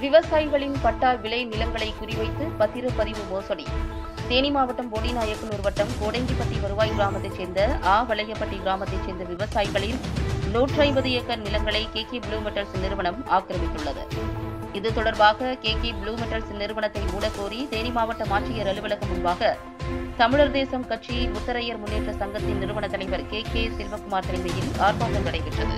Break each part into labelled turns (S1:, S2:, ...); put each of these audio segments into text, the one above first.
S1: விவசாயிகளின் பட்டா விளை நிலங்களை குறிவைத்து பத்திரப்பதிவு மோசடி தேனி மாவட்டம் போடிநாயக்கனூர் வட்டம் கோடங்கிப்பட்டி வருவாய் கிராமத்தைச் சேர்ந்த ஆ வளையப்பட்டி கிராமத்தைச் சேர்ந்த விவசாயிகளின் நூற்றி ஐம்பது ஏக்கர் நிலங்களை கே கே ப்ளூ மெட்டல்ஸ் நிறுவனம் ஆக்கிரமித்துள்ளது இது தொடர்பாக கே கே ப்ளூ மெட்டல்ஸ் நிறுவனத்தை மூடக்கோரி தேனி மாவட்ட ஆட்சியர் அலுவலகம் முன்பாக தமிழர் தேசம் கட்சி முத்தரையர் முன்னேற்ற சங்கத்தின் நிறுவன தலைவர் கே கே செல்வகுமார் தலைமையில் ஆர்ப்பாட்டம் நடைபெற்றது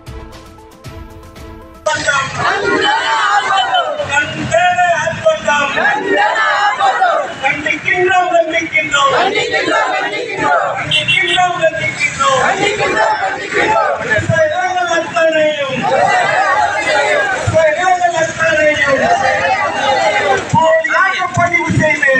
S2: கண்டேனே ஆர்ப்பாட்டம். கண்டிக்கின்றோம் கண்டிக்கின்றோம் கண்டிக்கின்றோம் கண்டிக்கின்றோம் விவசாயிகள் அத்தனையும் விவசாயிகள் அத்தனையும் போலியாக பதிவு செய்து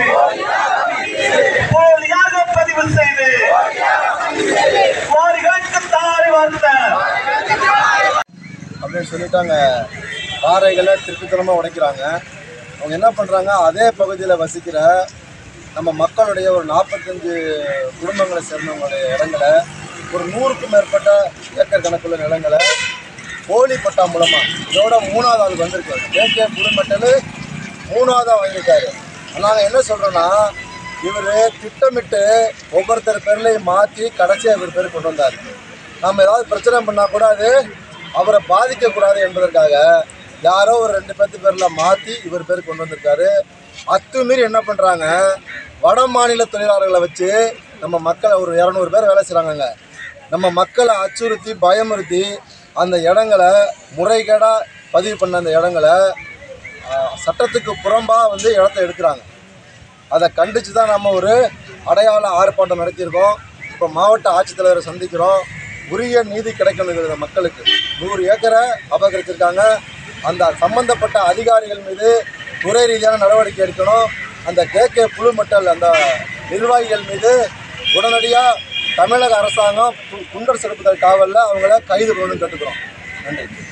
S2: போலியாக பதிவு செய்து கோரிகளுக்கு தாரி வார்த்தை
S3: அப்படின்னு சொல்லிட்டு அங்கே பாறைகளை திருப்பித்தனமாக உடைக்கிறாங்க அவங்க என்ன பண்ணுறாங்க அதே பகுதியில் வசிக்கிற நம்ம மக்களுடைய ஒரு நாற்பத்தஞ்சு குடும்பங்களை சேர்ந்தவங்களுடைய இடங்களை ஒரு நூறுக்கும் மேற்பட்ட ஏக்கர் கணக்குள்ள நிலங்களை போலி பட்டா மூலமாக இதோட மூணாவது ஆள் வந்திருக்காரு கேகே குடும்பத்தில் மூணாவதாக வாங்கியிருக்காரு நாங்கள் என்ன சொல்கிறோன்னா இவர் திட்டமிட்டு ஒவ்வொருத்தர் பேர்லையும் மாற்றி கடைசியாக இவர் பேர் கொண்டு வந்தார் நம்ம ஏதாவது பிரச்சனை பண்ணால் கூட அது அவரை பாதிக்கக்கூடாது என்பதற்காக யாரோ ஒரு ரெண்டு பேர்த்து பேரில் மாற்றி இவர் பேர் கொண்டு வந்திருக்காரு அத்துமீறி என்ன பண்ணுறாங்க வட மாநில தொழிலாளர்களை வச்சு நம்ம மக்களை ஒரு இரநூறு பேர் வேலை செய்கிறாங்கங்க நம்ம மக்களை அச்சுறுத்தி பயமுறுத்தி அந்த இடங்களை முறைகேடாக பதிவு பண்ண அந்த இடங்களை ஆஹ், சட்டத்துக்கு புறம்பாக வந்து இடத்த எடுக்கிறாங்க அதை கண்டித்து தான் நம்ம ஒரு அடையாள ஆர்ப்பாட்டம் நடத்தியிருக்கோம் இப்போ மாவட்ட ஆட்சித்தலைவரை சந்திக்கிறோம் உரிய நீதி கிடைக்கணுங்கிறது மக்களுக்கு நூறு ஏக்கரை அபகரிச்சிருக்காங்க அந்த சம்பந்தப்பட்ட அதிகாரிகள் மீது துறை ரீதியான நடவடிக்கை எடுக்கணும் அந்த கேகே புழு மட்டல் அந்த நிர்வாகிகள் மீது உடனடியாக தமிழக அரசாங்கம் கு- குண்டர் செலுத்துதல் காவலில் அவங்கள கைது பண்ணணும்னு கேட்டுக்கிறோம் நன்றி